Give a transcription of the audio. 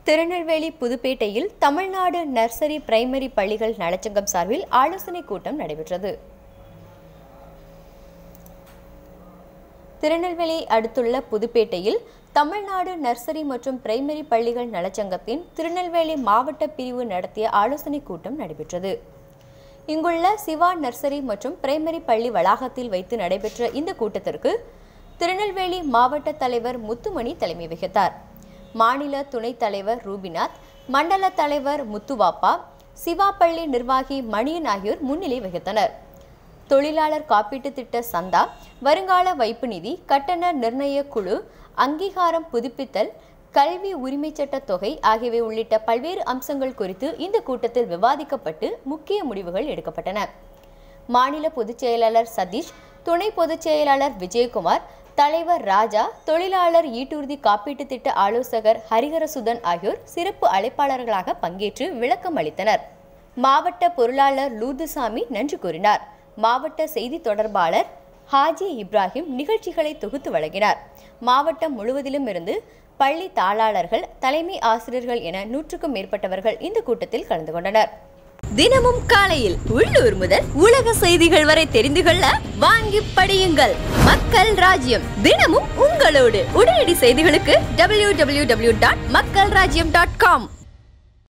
திருநெல்வேலி புதுப்பேட்டையில் Tamil Nadu nursery primary பள்ளிகள் நலச்சங்கம் சார்பில் ஆலோசனை கூட்டம் நடைபெற்றது திருநெல்வேலி அடுத்துள்ள புதுப்பேட்டையில் தமிழ்நாடு நர்சரி மற்றும் பிரைமரி பள்ளிகள் நலச்சங்கத்தின் திருநெல்வேலி மாவட்ட பிரிவு நடத்திய ஆலோசனை கூட்டம் நடைபெற்றது இங்குள்ள சிவா நர்சரி மற்றும் பிரைமரி பள்ளி வளாகத்தில் வைத்து நடைபெற்ற இந்த கூட்டத்திற்கு திருநெல்வேலி மாவட்ட தலைவர் முத்துமணி தலைமை வகித்தார் மாநில துணைத் தலைவர் ரூபிநாத் மண்டல தலைவர் முத்துவாப்பா சிவா பள்ளி நிர்வாகி மணியன் ஆகியோர் முன்னிலை வகித்தனர் தொழிலாளர் காப்பீட்டு திட்ட சந்தா வருங்கால வைப்பு நிதி கட்டண நிர்ணய குழு அங்கீகாரம் புதுப்பித்தல் கல்வி உரிமை சட்ட தொகை ஆகியவை உள்ளிட்ட பல்வேறு அம்சங்கள் குறித்து இந்த கூட்டத்தில் விவாதிக்கப்பட்டு முக்கிய முடிவுகள் எடுக்கப்பட்டன மாநில பொதுச் செயலாளர் சதீஷ் துணை பொதுச் செயலாளர் விஜயகுமார் தலைவர் ராஜா தொழிலாளர் ஈட்டூர்தி காப்பீட்டு திட்ட ஆலோசகர் ஹரிஹரசுதன் ஆகியோர் சிறப்பு அழைப்பாளர்களாக பங்கேற்று விளக்கம் அளித்தனர் மாவட்ட பொருளாளர் லூதுசாமி நன்றி கூறினார் மாவட்ட செய்தி தொடர்பாளர் ஹாஜி இப்ராஹிம் நிகழ்ச்சிகளை தொகுத்து வழங்கினார் மாவட்டம் முழுவதிலும் இருந்து பள்ளி தாளாளர்கள் தலைமை ஆசிரியர்கள் என நூற்றுக்கும் மேற்பட்டவர்கள் இந்த கூட்டத்தில் கலந்து கொண்டனர் தினமும் காலையில் உள்ளூர் முதல் உலக செய்திகள் வரை தெரிந்து கொள்ள வாங்கி படியுங்கள் மக்கள் ராஜ்யம் தினமும் உங்களோடு உடனடி செய்திகளுக்கு டபிள்யூ டபிள்யூ டபிள்யூ டாட் மக்கள் ராஜ்யம் டாட் காம்